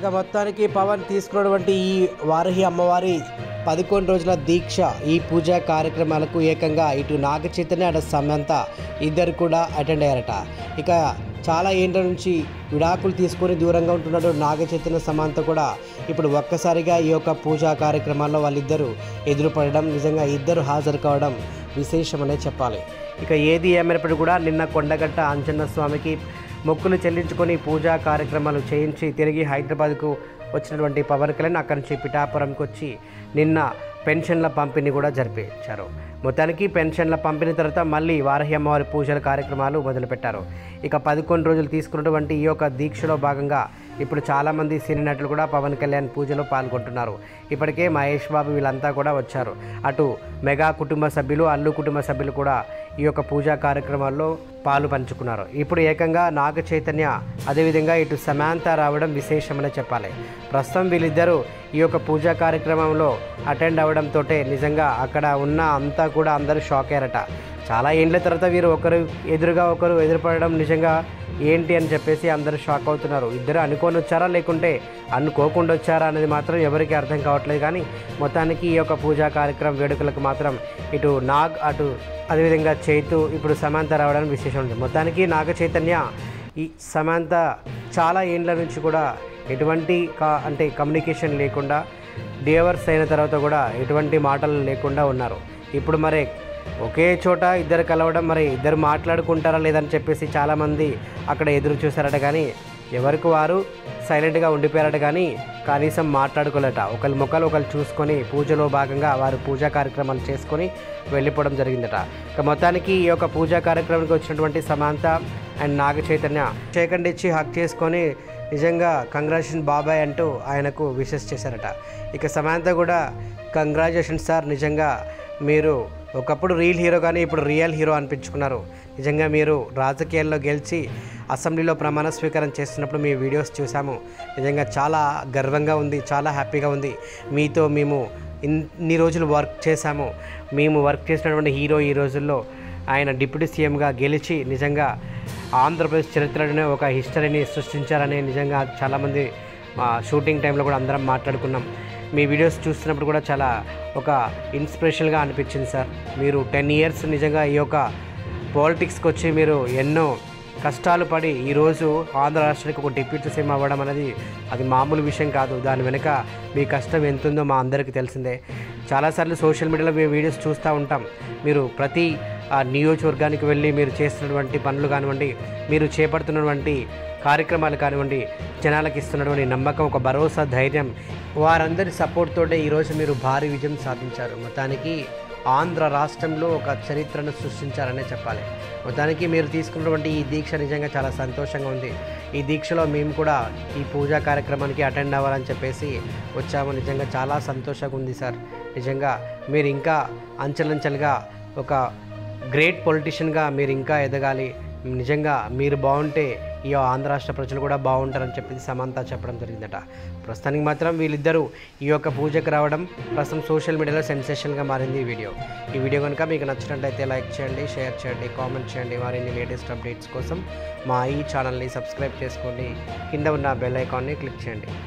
ఇక మొత్తానికి పవన్ తీసుకున్నటువంటి ఈ వారహి అమ్మవారి పదకొండు రోజుల దీక్ష ఈ పూజా కార్యక్రమాలకు ఏకంగా ఇటు నాగ చైతన్య అటు సమంత ఇద్దరు కూడా అటెండ్ అయ్యారట ఇక చాలా ఏండ్ల నుంచి విడాకులు తీసుకొని దూరంగా ఉంటున్నాడు నాగ చైతన్య సమంత కూడా ఇప్పుడు ఒక్కసారిగా ఈ యొక్క పూజా కార్యక్రమాల్లో వాళ్ళిద్దరూ ఎదురుపడడం నిజంగా ఇద్దరు హాజరు కావడం విశేషమనే చెప్పాలి ఇక ఏది ఏమైనప్పటికీ కూడా నిన్న కొండగట్ట అంజన్న స్వామికి మొక్కులు చెల్లించుకొని పూజా కార్యక్రమాలు చేయించి తిరిగి హైదరాబాద్కు వచ్చినటువంటి పవన్ కళ్యాణ్ అక్కడి నుంచి పిఠాపురంకి వచ్చి నిన్న పెన్షన్ల పంపిణీ కూడా జరిపించారు మొత్తానికి పెన్షన్ల పంపిణీ తర్వాత మళ్ళీ వారహి అమ్మవారి పూజల కార్యక్రమాలు మొదలుపెట్టారు ఇక పదకొండు రోజులు తీసుకున్నటువంటి ఈ యొక్క దీక్షలో భాగంగా ఇప్పుడు చాలామంది సినీ నటులు కూడా పవన్ కళ్యాణ్ పూజలో పాల్గొంటున్నారు ఇప్పటికే మహేష్ బాబు వీళ్ళంతా కూడా వచ్చారు అటు మెగా కుటుంబ సభ్యులు అల్లు కుటుంబ సభ్యులు కూడా ఈ యొక్క పూజా కార్యక్రమాల్లో పాలు పంచుకున్నారు ఇప్పుడు ఏకంగా నాగ చైతన్య అదేవిధంగా ఇటు సమాంత రావడం విశేషమనే చెప్పాలి ప్రస్తుతం వీళ్ళిద్దరూ ఈ యొక్క పూజా కార్యక్రమంలో అటెండ్ అవ్వడంతో నిజంగా అక్కడ ఉన్న అంతా కూడా అందరూ షాక్ అయ్యారట చాలా ఏండ్ల తర్వాత వీరు ఒకరు ఎదురుగా ఒకరు ఎదురుపడడం నిజంగా ఏంటి అని చెప్పేసి అందరూ షాక్ అవుతున్నారు ఇద్దరు అనుకొని వచ్చారా లేకుంటే అనుకోకుండా వచ్చారా అనేది మాత్రం ఎవరికి అర్థం కావట్లేదు కానీ మొత్తానికి ఈ యొక్క పూజా కార్యక్రమం వేడుకలకు మాత్రం ఇటు నాగ్ అటు అదేవిధంగా చైతు ఇప్పుడు సమాంత రావడం విశేషం ఉంది మొత్తానికి నాగ చైతన్య ఈ సమాంత చాలా ఏండ్ల నుంచి కూడా ఎటువంటి కా అంటే కమ్యూనికేషన్ లేకుండా డేవర్స్ అయిన తర్వాత కూడా ఎటువంటి మాటలు లేకుండా ఉన్నారు ఇప్పుడు మరి ఒకే చోట ఇద్దరు కలవడం మరి ఇద్దరు మాట్లాడుకుంటారా లేదని చెప్పేసి చాలామంది అక్కడ ఎదురు చూశారట కానీ ఎవరికి వారు సైలెంట్గా ఉండిపోయారట కానీ కనీసం మాట్లాడుకోలేట ఒకరి ముఖాలు ఒకరు చూసుకొని పూజలో భాగంగా వారు పూజా కార్యక్రమాలు చేసుకొని వెళ్ళిపోవడం జరిగిందట ఇక మొత్తానికి ఈ యొక్క పూజా కార్యక్రమానికి వచ్చినటువంటి సమాంత అండ్ నాగ చైతన్య చేకండి ఇచ్చి హక్ చేసుకొని నిజంగా కంగ్రాచులేషన్ బాబాయ్ అంటూ ఆయనకు విషెస్ చేశారట ఇక సమాంత కూడా కంగ్రాచులేషన్ సార్ నిజంగా మీరు ఒకప్పుడు రియల్ హీరో కానీ ఇప్పుడు రియల్ హీరో అనిపించుకున్నారు నిజంగా మీరు రాజకీయాల్లో గెలిచి అసెంబ్లీలో ప్రమాణ స్వీకారం చేస్తున్నప్పుడు మీ వీడియోస్ చూసాము నిజంగా చాలా గర్వంగా ఉంది చాలా హ్యాపీగా ఉంది మీతో మేము ఇన్ని రోజులు వర్క్ చేశాము మేము వర్క్ చేసినటువంటి హీరో ఈ రోజుల్లో ఆయన డిప్యూటీ సీఎంగా గెలిచి నిజంగా ఆంధ్రప్రదేశ్ చరిత్రలోనే ఒక హిస్టరీని సృష్టించారని నిజంగా చాలామంది మా షూటింగ్ టైంలో కూడా అందరం మాట్లాడుకున్నాం మీ వీడియోస్ చూస్తున్నప్పుడు కూడా చాలా ఒక ఇన్స్పిరేషన్గా అనిపించింది సార్ మీరు టెన్ ఇయర్స్ నిజంగా ఈ యొక్క పాలిటిక్స్కి వచ్చి మీరు ఎన్నో కష్టాలు పడి ఈరోజు ఆంధ్ర రాష్ట్రానికి ఒక డిప్యూటీ సీఎం అవ్వడం అనేది అది మామూలు విషయం కాదు దాని వెనుక మీ కష్టం ఎంతుందో మా అందరికీ తెలిసిందే చాలాసార్లు సోషల్ మీడియాలో మేము వీడియోస్ చూస్తూ ఉంటాం మీరు ప్రతి ఆ నియోజకవర్గానికి వెళ్ళి మీరు చేస్తున్నటువంటి పనులు కానివ్వండి మీరు చేపడుతున్నటువంటి కార్యక్రమాలు కానివ్వండి జనాలకు ఇస్తున్నటువంటి నమ్మకం ఒక భరోసా ధైర్యం వారందరి సపోర్ట్ తోటే ఈరోజు మీరు భారీ విజయం సాధించారు మొత్తానికి ఆంధ్ర రాష్ట్రంలో ఒక చరిత్రను సృష్టించారనే చెప్పాలి మొత్తానికి మీరు తీసుకున్నటువంటి ఈ దీక్ష నిజంగా చాలా సంతోషంగా ఉంది ఈ దీక్షలో మేము కూడా ఈ పూజా కార్యక్రమానికి అటెండ్ అవ్వాలని చెప్పేసి వచ్చాము నిజంగా చాలా సంతోషంగా ఉంది సార్ నిజంగా మీరు ఇంకా అంచెలంచెలుగా ఒక గ్రేట్ పొలిటీషియన్గా మీరు ఇంకా ఎదగాలి నిజంగా మీరు బాగుంటే ఈ ఆంధ్ర రాష్ట్ర ప్రజలు కూడా బాగుంటారని చెప్పి సమంత చెప్పడం జరిగిందట ప్రస్తుతానికి మాత్రం వీళ్ళిద్దరూ ఈ యొక్క పూజకు రావడం ప్రస్తుతం సోషల్ మీడియాలో సెన్సేషన్గా మారింది ఈ వీడియో ఈ వీడియో కనుక మీకు నచ్చినట్లయితే లైక్ చేయండి షేర్ చేయండి కామెంట్ చేయండి మరిన్ని లేటెస్ట్ అప్డేట్స్ కోసం మా ఈ ఛానల్ని సబ్స్క్రైబ్ చేసుకోండి కింద ఉన్న బెల్ ఐకాన్ని క్లిక్ చేయండి